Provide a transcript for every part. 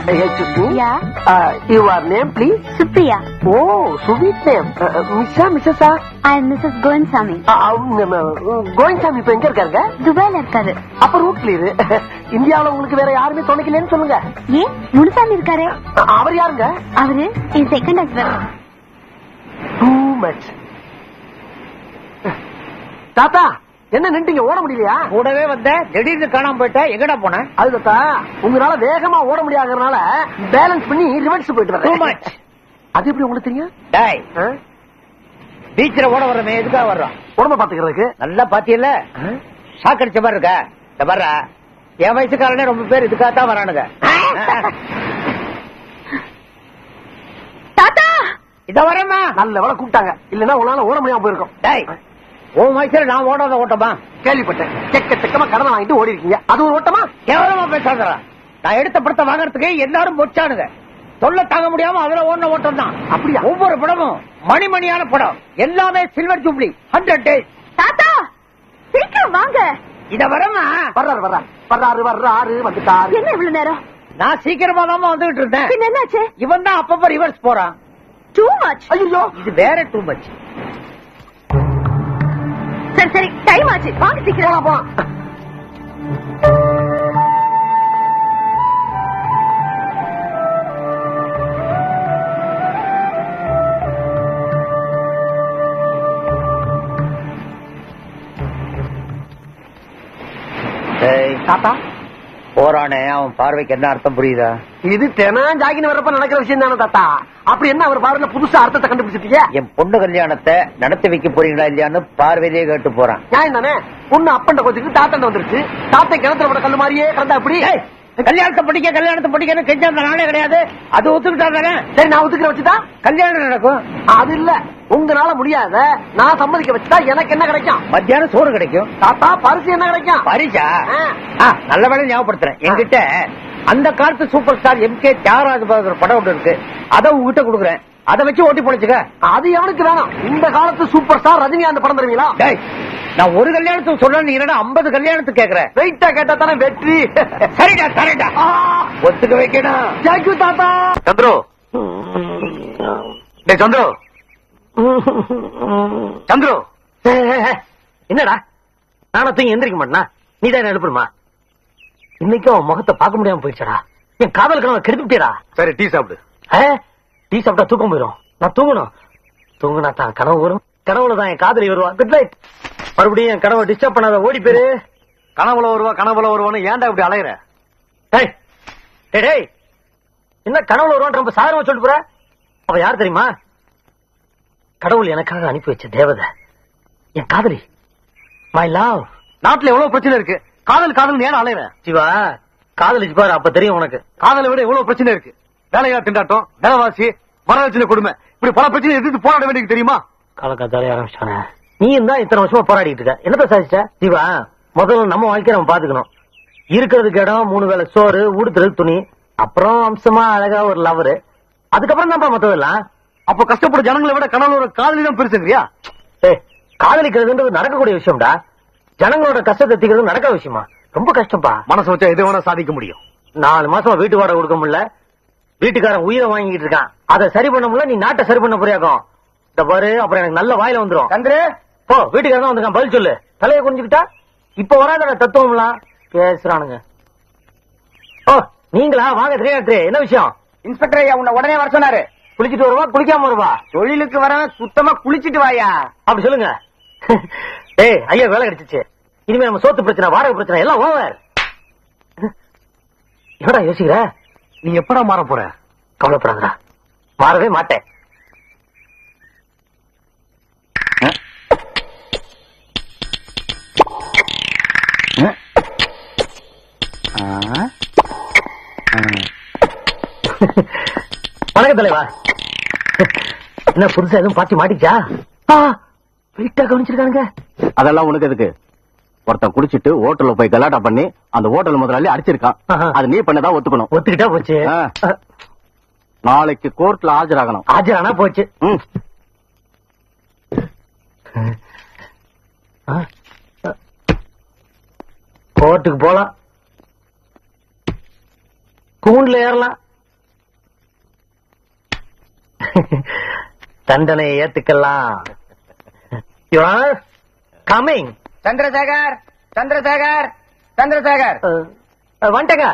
Excuse me Yeah. Your name please Supriya oh sweet name மிஸ்ஸா மிஸ்ஸஸா I am Mrs Govindsamy Govindsamy இப்ப எங்க இருக்காருங்க துபாயில இருக்காரு அப்ப ரூட் கிளியர் இந்தியாவுல உங்களுக்கு வேற யாருமே துணைக்கலன்னு சொல்லுங்க ஏன் முனுசாமி இருக்காரு அ- அவர் யாருங்க அவரு என் செகண்ட் ஹஸ்பண்ட் டூ மச் தாத்தா என்ன நின்றீங்க ஓட முடியலையா கூடவே வந்த திடீர்னு காணாம போயிட்ட எங்கடா போன அது தாத்தா உங்களால வேகமா ஓட முடியாததுனால பேலன்ஸ் பண்ணி ரிவர்ஸ் போயிட்டு Too வரேன் much. அது எப்படி உங்களுக்கு தெரியும் டாய் ஆ? பீச்ல ஓட வர்றமே எதுக்காக வர்றோம் உடம்ப பாத்துக்கிறதுக்கு நல்லா பாத்தியல்ல ஷாக் அடிச்ச மாதிரி இருக்கா இந்த வர்ற என் வயசுக்காரனே ரொம்ப பேர் இதுக்காக தான் வரானுங்க தாத்தா இத வரேம்மா நல்ல வேலை கூப்பிட்டாங்க இல்லன்னா உங்களால ஓட முடியாம போயிருக்கும் டாய் உன் வயசுல நான் ஓடாத ஓட்டமா கேள்விப்பட்டேன் செக்க செக்கமா கடனை வாங்கிட்டு ஓடி இருக்கீங்க அது ஒரு ஓட்டமா கேவலமா பேசாதடா நான் எடுத்த படத்தை வாங்குறதுக்கு எல்லாரும் பொச்சானுங்க சொல்ல தாங்க முடியாம அதுல ஓடின ஓட்டம் தான் அப்படியா? ஒவ்வொரு படமும் மணிமணியான படம் எல்லாமே சில்வர் ஜூப்ளி ஹண்ட்ரட் டேஸ் தாத்தா சீக்கிரம் வாங்க இத வரமா வர்றாரு வர்றாரு வர்றாரு வர்றாரு வந்துட்டாரு என்ன இவ்வளவு நேரம் நான் சீக்கிரமா தான் வந்துகிட்டு இருந்தேன் பின்ன என்னாச்சு இவன் தான் அப்பப்ப ரிவர்ஸ் போறான் டூ மச் ஐயோ இது வேற டூ மச் சரி சரி டைம் ஆச்சு வாங்க சீக்கிரம் போலாம் போலாம் தாத்தா போறானே அவன் பார்வைக்கு என்ன அர்த்தம் புரியுதா இது தினம் ஜாகின் வரப்ப நடக்கிற விஷயம் தானே தாத்தா அப்படி என்ன அவர் பாருல புதுசா அர்த்தத்தை கண்டுபிடிச்சிட்டீங்க என் பொண்ணு கல்யாணத்தை நடத்தி வைக்க போறீங்களா இல்லையான்னு பார்வையிலேயே கேட்டு போறான் நியாயம் தானே பொண்ணு அப்பண்ட கோச்சுக்கு தாத்தண்ட வந்துருச்சு தாத்தை கிணத்துல விட கல்லு மாதிரியே கிடந்தா அப்படி ஏய், கல்யாணத்தை படிக்க கல்யாணத்தை படிக்கன்னு கெஞ்ச அந்த நாளே கிடையாது அது ஒத்துக்கிட்டா தானே சரி நான் ஒத்துக்கிற வச்சுட்டா கல்யாணம் நடக்கும் அது இல்ல உங்களால முடியாத நான் சம்மதிக்க வச்சுட்டா எனக்கு என்ன கிடைக்கும் மத்தியானம் சோறு கிடைக்கும் தாத்தா பரிசு என்ன கிடைக்கும் பரிசா ஆ. ஆ, நல்ல வேலை ஞாபகப்படுத்துறேன் என்கிட்ட அந்த காலத்து super star M K Thyagaraja Bahadur படம் ஒன்று இருக்கு அதை உங்ககிட்ட கொடுக்குறேன் அதை வச்சு ஓட்டி பொழைச்சுக்க அது எவனுக்கு வேணாம் இந்த காலத்து சூப்பர் ஸ்டார் ரஜினிகாந்த் படம் தருவீங்களா டேய் நான் ஒரு கல்யாணத்துக்கு சொல்றேன் நீ என்னடா ஐம்பது கல்யாணத்துக்கு கேக்குற வெயிட்டா கேட்டா தானே வெற்றி சரிடா சரிடா ஒத்துக்க வைக்கணும் தேங்க்யூ தாத்தா சந்துரு டேய் சந்துரு சந்துரு என்னடா நானா தூங்கி எந்திரிக்க மாட்டேனா நீ தான் எழுப்புமா இன்னைக்கும் அவன் முகத்தை பார்க்க முடியாம போயிடுச்சடா என் காதல் கனவை கெடுத்துட்டேடா சரி டீ சாப்பிடு டீ சாப்பிட்டா தூக்கம் போயிடும் நான் தூங்கணும் தூங்குனா தான் கனவு வரும் கனவுல தான் என் காதலி வருவா குட் நைட் மறுபடியும் என் கனவை டிஸ்டர்ப் பண்ணாத ஓடி போயிரு கனவுல வருவா கனவுல வருவான்னு ஏன்டா இப்படி அலையிற டேய் டேய், டேய் என்ன கனவுல வருவான் ரொம்ப சாதாரணமா சொல்லிட்டு போற அவ யார் தெரியுமா கடவுள் எனக்காக அனுப்பி வச்ச தேவதை என் காதலி மை லவ் நாட்டுல எவ்வளவு பிரச்சனை இருக்கு காதல் காதல் ஏன் அலையிற சிவா காதலிச்சு பாரு அப்ப தெரியும் உனக்கு காதலை விட எவ்வளவு பிரச்சனை இருக்கு வேலையா திண்டாட்டம் விலைவாசி வரதட்சணை கொடுமை இப்படி பல பிரச்சனை எதிர்த்து போராட வேண்டியது தெரியுமா காலக்காத்தாலே ஆரம்பிச்சானே நீ தான் இத்தனை வருஷமா போராடிட்டு இருக்க என்னத்த சாதிச்ச சிவா முதல்ல நம்ம வாழ்க்கைய நம்ம பாத்துக்கணும் இருக்கிறதுக்கு இடம் மூணு வேளை சோறு உடுத்துறது துணி அப்புறம் அம்சமா அழகா ஒரு லவரு அதுக்கப்புறம் தான்ப்பா மத்ததெல்லாம் அப்ப கஷ்டப்பட ஜனங்களை விட கனவுல காதலி தான் பெருசுங்கிறியா ஏய் காதலிக்கிறதுன்றது நடக்கக்கூடிய விஷயம்டா ஜனங்களோட கஷ்டத்தை தீக்கிறது நடக்கிற விஷயமா ரொம்ப கஷ்டம்ப்பா மனசு வச்சா எது வேணா சாதிக்க முடியும் நாலு மாசமா வீட்டு வாடகை கொடுக்க முடியல வீட்டுக்காரன் உயிரை வாங்கிட்டு இருக்கான் அதை சரி பண்ண முடியல நீ நாட்டை சரி பண்ண புரியாக்கும் இந்த பாரு அப்புறம் எனக்கு நல்ல வாயில வந்துரும் சந்திரு போ வீட்டுக்காரன் தான் வந்திருக்கான் பதில் சொல்லு தலையை குனிஞ்சுக்கிட்டா இப்ப வராத தத்துவம்லாம் பேசுறானுங்க ஓ நீங்களா வாங்க தெரியாது என்ன விஷயம் இன்ஸ்பெக்டர் ஐயா உன்னை உடனே வர சொன்னாரு குளிச்சிட்டு வருவா குளிக்காம வருவா தொழிலுக்கு வரவன் சுத்தமா குளிச்சிட்டு வாயா அப்படி சொல்லுங்க ஏய் ஐயா வேலை கிடைச்சிச்சு இனிமே நம்ம சோத்து பிரச்சனை வாடகை பிரச்சனை எல்லாம் ஓவர் என்னடா யோசிக்கிற நீ எப்படா மாற போற கவலைப்படாதடா மாறவே மாட்டேன் வணக்கம் தலைவா என்ன புதுசா எதுவும் பாட்டி மாட்டிச்சா வெயிட்டா கவனிச்சிருக்கானுங்க அதெல்லாம் உனக்கு எதுக்கு ஒருத்தன் குடிச்சிட்டு ஹோட்டல்ல போய் கலாட்டா பண்ணி அந்த ஹோட்டல் முதலாளி அடிச்சிருக்கான் ஆஹா. அது நீ பண்ணதான் ஒத்துக்கணும் ஒத்துக்கிட்டா போச்சு ஆ. நாளைக்கு கோர்ட்ல ஆஜராகணும் ஆஜரானா போச்சு ம். ஆ. கோர்ட்டுக்கு போலாம் கூண்டுல ஏறலாம் தண்டனை ஏத்துக்கலாம் கமிங் சந்திரசேகர் சந்திரசேகர் சந்திரசேகர் வந்துட்டங்க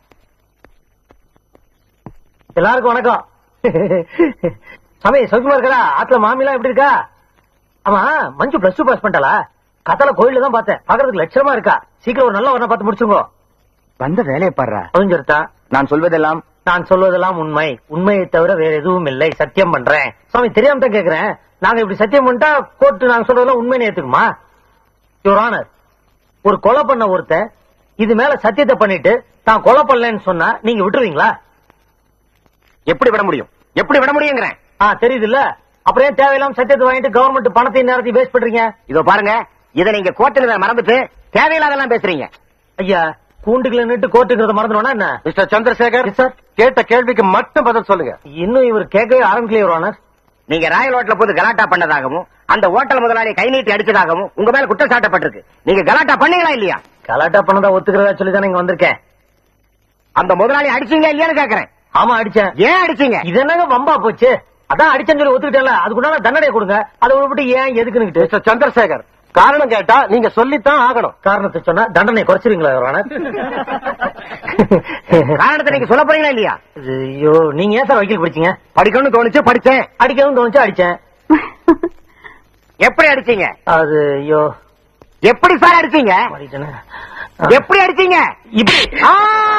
எல்லாருக்கும் வணக்கம் சாமி சௌக்கியமா இருக்கா ஆத்துல மாமிலாம் எப்படி இருக்கா ஆமா மஞ்சு பிளஸ் டூ பாஸ் பண்ணிட்டாளா கத்தல கோயில்ல தான் பார்த்தேன் பாக்குறதுக்கு லட்சணமா இருக்கா சீக்கிரம் ஒரு நல்ல ஒண்ணா பார்த்து முடிச்சுங்க வந்த வேலையை பாடுறா புரிஞ்சிருத்தா நான் சொல்வதெல்லாம் நான் சொல்வதெல்லாம் உண்மை உண்மையை தவிர வேற எதுவும் இல்லை சத்தியம் பண்றேன் சுவாமி தெரியாம தான் கேக்குறேன் நாங்க இப்படி சத்தியம் பண்ணிட்டா கோர்ட்டு நாங்க சொல்றதெல்லாம் உண்மைன்னு ஏத்துக்குமா யுவர் ஆனர் ஒரு கொலை பண்ண ஒருத்தன் இது மேல சத்தியத்தை பண்ணிட்டு தான் கொலை பண்ணலன்னு சொன்னா நீங்க விட்டுருவீங்களா எப்படி விட முடியும் எப்படி விட முடியுங்கிறேன் ஆ தெரியுது இல்ல அப்புறம் ஏன் தேவையில்லாம சத்தியத்தை வாங்கிட்டு கவர்மெண்ட் பணத்தையும் நேரத்தையும் வேஸ்ட் பண்றீங்க இதோ பாருங்க இதை நீங்க கோர்ட்டுல மறந்துட்டு தேவையில்லாதெல்லாம் பேசுறீங்க ஐயா கூண்டுக்குள்ள நின்று கோர்ட்டுங்கிறத மறந்துடுவோம்னா என்ன மிஸ்டர் சந்திரசேகர் Yes, sir. கேட்ட கேள்விக்கு மட்டும் பதில் சொல்லுங்க இன்னும் இவர் கேட்கவே ஆரம்பிக்கலையே யுவர் ஆனர் நீங்க ராயல் ஹோட்டல போது கலாட்டா பண்ணதாகவும் அந்த ஹோட்டல் முதலாளி கை நீட்டி அடிச்சதாகவும் உங்க மேல குற்றம் சாட்டப்பட்டிருக்கு நீங்க கலாட்டா பண்ணீங்களா இல்லையா கலாட்டா பண்ணதா ஒத்துக்கிறதா சொல்லி தான் இங்க வந்திருக்கேன் அந்த முதலாளி அடிச்சீங்களா இல்லையான்னு கேக்குறேன் ஆமா அடிச்சேன் ஏன் அடிச்சீங்க இது என்னங்க வம்பா போச்சு அதான் அடிச்சேன்னு சொல்லி ஒத்துக்கிட்டேன்ல அதுக்குண்டான தண்டனை கொடுங்க அதை விட்டு ஏன் எதுக்குன்னுட்டு மிஸ்டர் சந்திரசேகர் காரணம் கேட்டா நீங்க சொல்லித்தான் ஆகணும் காரணத்தை சொன்னா தண்டனை குறைச்சிருங்களா யுவர் ஆனர் காரணத்தை நீங்க சொல்ல போறீங்களா இல்லையா ஐயோ நீங்க ஏன் சார் வக்கீல் படிச்சீங்க படிக்கணும்னு தோணுச்சு படிச்சேன் அடிக்கவும் தோணுச்சு அடிச்சேன் எப்படி அடிச்சீங்க அது ஐயோ எப்படி சார் அடிச்சீங்க மாறிட்டேனே. எப்படி அடிச்சீங்க இப்படி ஆ!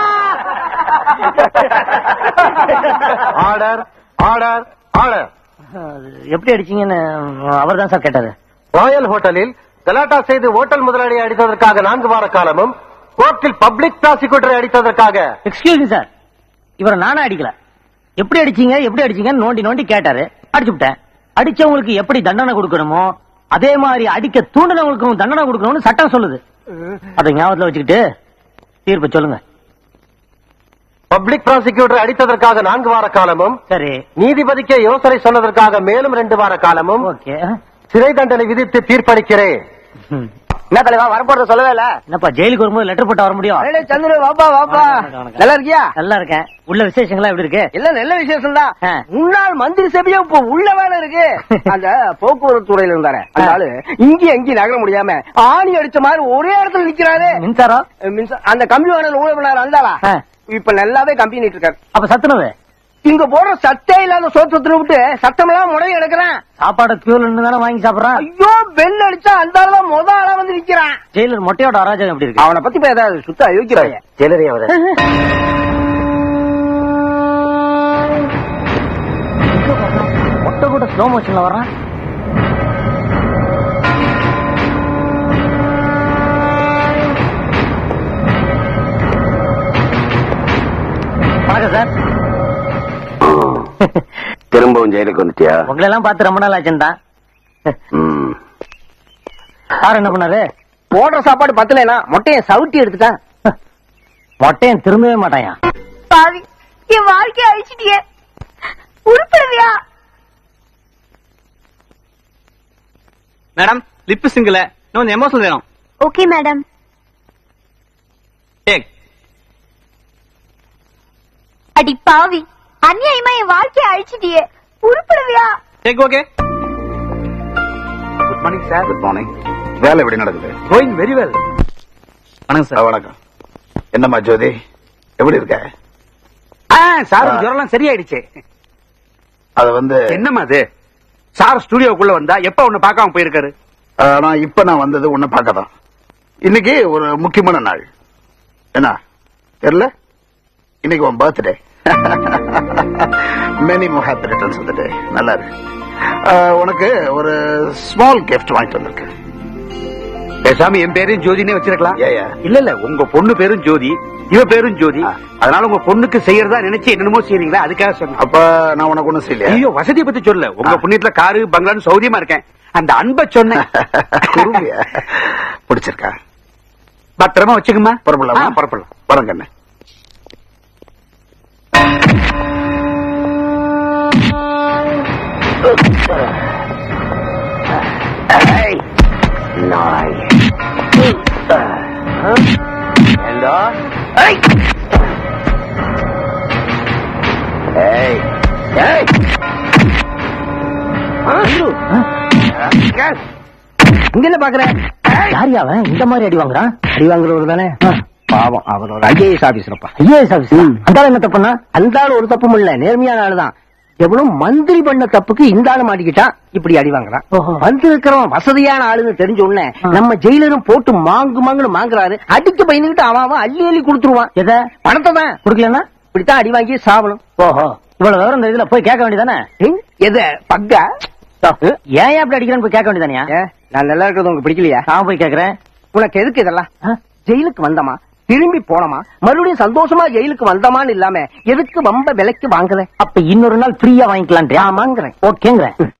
ஆர்டர் ஆர்டர் ஆர்டர் அது எப்படி அடிச்சீங்கன்னு அவர் தான் சார் கேட்டாரு ராயல் ஹோட்டலில் கலாட்டா செய்து ஹோட்டல் முதலாளியை அடித்ததற்காக நான்கு வார காலமும் கோர்ட்டில் பப்ளிக் ப்ராசிக்யூட்டரை அடித்ததற்காக எக்ஸ்கியூஸ் மீ சார் இவரை நானே அடிக்கல எப்படி அடிச்சீங்க எப்படி அடிச்சீங்கன்னு நோண்டி நோண்டி கேட்டாரு அடிச்சு விட்டேன் அடிச்சவங்களுக்கு எப்படி தண்டனை கொடுக்கணுமோ அதே மாதிரி அடிக்க தூண்டினவங்களுக்கும் தண்டனை கொடுக்கணும்னு சட்டம் சொல்லுது அதை ஞாபகத்துல வச்சுக்கிட்டு தீர்ப்பு சொல்லுங்க பப்ளிக் ப்ராசிக்யூட்டரை அடித்ததற்காக நான்கு வார காலமும் சரி நீதிபதிக்கு யோசனை சொன்னதற்காக மேலும் ரெண்டு வார காலமும் ஓகே சிறை தண்டனை விதித்து தீர்ப்பளிக்கிறேன் என்ன தலைவா வரப்போறத சொல்லவே இல்ல என்னப்பா ஜெயிலுக்கு வரும்போது லெட்டர் போட்டு வர முடியும் சந்திர வாப்பா வாப்பா வணக்கம், வணக்கம். நல்லா இருக்கியா நல்லா இருக்கேன் உள்ள விசேஷங்களா எப்படி இருக்கு இல்ல நல்ல விசேஷம் தான் ஆ. முன்னாள் மந்திரி சபையும் இப்ப உள்ள வேலை இருக்கு அந்த போக்குவரத்து துறையில இருந்தாரு அந்த ஆளு இங்கேயும் எங்கேயும் நகர முடியாம ஆணி அடிச்ச மாதிரி ஒரே இடத்துல நிக்கிறாரு மின்சாரம் மின்சா- அந்த கம்பி வாடல் ஊழல் பண்ணாரு அந்தாளா ஆ. இப்ப நல்லாவே கம்பி நீட்டு இருக்காரு அப்ப சத்துனது இங்க போடுற சட்டே இல்லாத சோத்து விட்டு சத்தமெல்லாம் முடைய எடுக்கிறான் சாப்பாடு கியூல இருந்து தானே வாங்கி சாப்பிடுறான் ஐயோ பெல் அடிச்சா அந்த ஆளு தான் முத ஆளா வந்து நிக்கிறான் ஜெயிலர் மொட்டையோட அராஜகம் எப்படி இருக்கு அவனை பத்தி இப்ப ஏதாவது சுத்த யோசிக்கிறாங்க ஜெயிலரே அவரு மொட்டை கூட ஸ்லோ மோஷன்ல வர்றான் வணக்கம் சார் திரும்பவும் ஜெயிலுக்கு வந்துட்டியா உங்களை எல்லாம் பார்த்து ரொம்ப நாள் ஆச்சுன்னு தான் ம். சார் என்ன பண்ணாரு போடுற சாப்பாடு பத்தலைனா மொட்டைய சவுட்டி எடுத்துட்டான் மொட்டையன் திரும்பவே மாட்டாயா பாவி என் வாழ்க்கைய அழிச்சிட்டியே உருப்படுவியா மேடம் லிப் சிங்கிள் இன்னும் கொஞ்சம் எமோஷனல் வேணும் ஓகே மேடம் டேக் அடி பாவி அநியாயமா என் வாழ்க்கைய அழிச்சிட்டியே உருப்படுவியா take okay good morning sir good morning வேலை எப்படி நடக்குது கோயிங் வெரி வெல் வணக்கம் ஆ, சார் வணக்கம் என்னம்மா ஜோதி எப்படி இருக்க சார் ஆ. ஜுரம் சரியாயிடுச்சு அது வந்து என்னம்மா அது சார் ஸ்டுடியோக்குள்ள வந்தா எப்ப உன்னை பார்க்காம போயிருக்காரு ஆ, நான் இப்ப நான் வந்தது உன்னை பார்க்க தான் இன்னைக்கு ஒரு முக்கியமான நாள் என்ன தெரியல இன்னைக்கு உன் birthday many more happy returns of day நல்லா இருக்கு ஆ, உனக்கு ஒரு ஸ்மால் gift வாங்கிட்டு வந்திருக்கேன் பேசாம என் பேரும் ஜோதினே வச்சிருக்கலாம் ஏயா இல்ல இல்ல உங்க பொண்ணு பேரும் ஜோதி இவ பேரும் ஜோதி ஆ. அதனால உங்க பொண்ணுக்கு செய்யறதா நினைச்சு என்னென்னமோ செய்றீங்களா அதுக்காக சொன்னேன் அப்ப நான் உனக்கு ஒண்ணும் செய்யலையா ஐயோ வசதியை பத்தி சொல்ல உங்க ஆ. புண்ணியத்துல காரு பங்களான்னு சௌரியமா இருக்கேன் அந்த அன்பை சொன்னேன் குறும்பியா பிடிச்சிருக்கா பத்திரமா வச்சுக்கமா புறப்படலாமா புறப்படலாம் வரேன் கண்ணு ஏய், நாய் ஏண்டா? ஏய். ஏய், ஏய். இங்க என்ன பாக்குற யாரியா அவன் இந்த மாதிரி அடி வாங்குறான் அடி வாங்குறவர் தானே பாவம் அவர் ஒரு ஐஏஎஸ் ஆபீசரப்பா ஐஏஎஸ் ஆபீஸ் அந்த ஆளு என்ன தப்புனா அந்த ஆளு ஒரு தப்பும் இல்ல நேர்மையான ஆளுதான் எவ்வளவு மந்திரி பண்ண தப்புக்கு இந்த ஆளு மாட்டிக்கிட்டான் இப்படி அடி வாங்குறான் ஓஹோ. வந்து இருக்கிறவன் வசதியான ஆளுன்னு தெரிஞ்ச உடனே ஆ. நம்ம ஜெயிலரும் போட்டு மாங்கு மாங்குன்னு மாங்குறாரு அடிக்க பயந்துகிட்டு அவன் அவன் அள்ளி அள்ளி கொடுத்துருவான் எதை பணத்தை தான் குடுக்கலன்னா இப்படித்தான் அடி வாங்கி சாவணும் ஓஹோ இவ்வளவு விவரம் இந்த இதுல போய் கேட்க வேண்டியதானே ஏய், எத பக்கா ஏன் அப்படி அடிக்கிறேன்னு போய் கேட்க வேண்டியதானயா ஏ, நான் நல்லா இருக்கிறது உங்களுக்கு பிடிக்கலையா நான் போய் கேக்குறேன் உனக்கு எதுக்கு இதெல்லாம் ஆ? ஜெயிலுக்கு வந்தமா திரும்பி போனமா மறுபடியும் சந்தோஷமா ஜெயிலுக்கு வந்தமான்னு இல்லாம எதுக்கு வம்ப விலைக்கு வாங்குற அப்ப இன்னொரு நாள் ஃப்ரீயா வாங்கிக்கலாம் ஆமாங்கிறேன் ஓகேங்கிறேன்